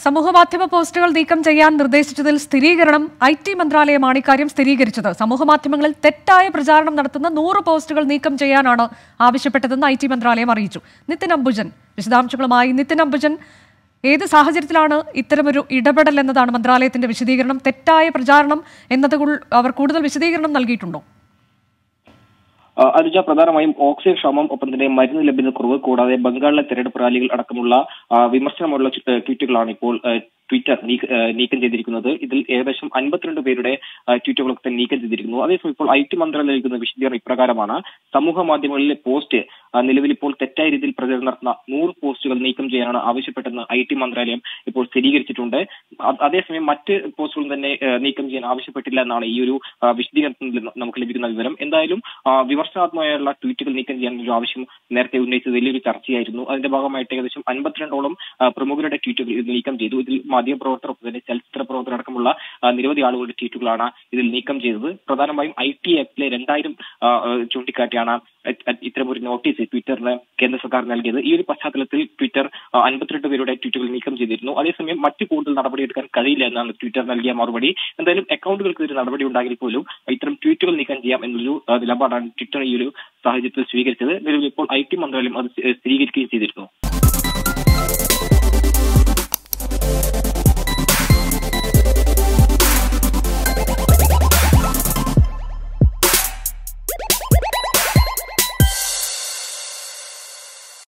സമൂഹമാധ്യമ പോസ്റ്റുകൾ നീക്കം ചെയ്യാൻ നിർദ്ദേശിച്ചതിൽ സ്ഥിരീകരണം ഐ ടി മന്ത്രാലയമാണ് ഇക്കാര്യം സ്ഥിരീകരിച്ചത് സമൂഹമാധ്യമങ്ങളിൽ തെറ്റായ പ്രചാരണം നടത്തുന്ന നൂറ് പോസ്റ്റുകൾ നീക്കം ചെയ്യാനാണ് ആവശ്യപ്പെട്ടതെന്ന് ഐ ടി മന്ത്രാലയം അറിയിച്ചു നിതിൻ അംബുജൻ വിശദാംശങ്ങളുമായി നിതിൻ അംബുജൻ ഏത് സാഹചര്യത്തിലാണ് ഇത്തരമൊരു ഇടപെടൽ എന്നതാണ് മന്ത്രാലയത്തിന്റെ വിശദീകരണം തെറ്റായ പ്രചാരണം എന്നത് കുൾ- അവർ കൂടുതൽ വിശദീകരണം നൽകിയിട്ടുണ്ടോ ആ, അനുജ പ്രധാനമായും ഓക്സിജൻ ക്ഷാമം ഒപ്പം തന്നെ മരുന്ന് ലഭ്യത കുറവ് കൂടാതെ ബംഗാളിലെ തെരഞ്ഞെടുപ്പ് റാലികൾ അടക്കമുള്ള ആ, വിമർശനമുള്ള ചു- ഏ, ട്വീറ്റുകളാണ് ഇപ്പോൾ ഏ, ട്വിറ്റർ നീക്ക- ഏ, നീക്കം ചെയ്തിരിക്കുന്നത് ഇതിൽ ഏകദേശം അൻപത്തിരണ്ട് പേരുടെ ആ, ട്വീറ്റുകളൊക്കെ തന്നെ നീക്കം ചെയ്തിരിക്കുന്നു അതേസമയം ഇപ്പോൾ ഐ ടി മന്ത്രാലയം നൽകുന്ന വിശദീകരണം ഇപ്രകാരമാണ് സമൂഹ മാധ്യമങ്ങളിലെ പോസ്റ്റ് ആ, നിലവിൽ ഇപ്പോൾ തെറ്റായ രീതിയിൽ പ്രചരണം നടത്തുന്ന നൂറ് പോസ്റ്റുകൾ നീക്കം ചെയ്യാനാണ് ആവശ്യപ്പെട്ടെന്ന് ഐ ടി മന്ത്രാലയം ഇപ്പോൾ സ്ഥിരീകരിച്ചിട്ടുണ്ട് അ- അതേസമയം മറ്റ് പോസ്റ്റുകളും തന്നെ ഏ, നീക്കം ചെയ്യാൻ ആവശ്യപ്പെട്ടില്ല എന്നാണ് ഈ ഒരു ആ, വിശദീകരണത്തിൽ നിന്ന് നമുക്ക് ലഭിക്കുന്ന വിവരം എന്തായാലും ആ, വിമർശനാത്മകമായുള്ള ട്വീറ്റുകൾ നീക്കം ചെയ്യാൻ ഒരു ആവശ്യം നേരത്തെ ഉന്നയിച്ചത് വലിയൊരു ചർച്ചയായിരുന്നു അതിന്റെ ഭാഗമായിട്ട് ഏകദേശം അൻപത്തിരണ്ടോളം ആ, പ്രമുഖരുടെ ട്വീറ്റുകൾ ഇതിൽ നീക്കം ചെയ്തു ഇതിൽ മാധ്യമപ്രവർത്തകർ ഒപ്പം തന്നെ ചലച്ചിത്ര പ്രവർത്തകർ അടക്കമുള്ള ആ, നിരവധി ആളുകളുടെ ട്വീറ്റുകളാണ് ഇതിൽ നീക്കം ചെയ്തത് പ്രധാനമായും ഐ ടി ആക്ടിലെ രണ്ടായിരം ആ, ആ, ചൂണ്ടിക്കാട്ടിയാണ് അ- അ- ഇത്തരമൊരു നോട്ടീസ് ട്വിറ്ററിന് കേന്ദ്ര സർക്കാർ നൽകിയത് ഈ ഒരു പശ്ചാത്തലത്തിൽ ട്വിറ്റർ ആ, അൻപത്തിരണ്ട് പേരുടെ ട്വീറ്റുകൾ നീക്കം ചെയ്തിരുന്നു അതേസമയം മറ്റു കൂടുതൽ നടപടിയെടുക്കാൻ കഴിയില്ല എന്നാണ് ട്വിറ്റർ നൽകിയ മറുപടി എന്തായാലും അക്കൗണ്ടുകൾക്ക് ഒരു നടപടി ഉണ്ടാകിൽ പോലും ഇത്തരം ട്വീറ്റുകൾ നീക്കം ചെയ്യാം എന്നൊരു ആ, നിലപാടാണ് ട്വിറ്റർ ഈ ഒരു സാഹചര്യത്തിൽ സ്വീകരിച്ചത് നിലവിൽ ഇപ്പോൾ ഐ ടി മന്ത്രാലയം അത് സ്ഥിരീകരിക്കുകയും ചെയ്തിരുന്നു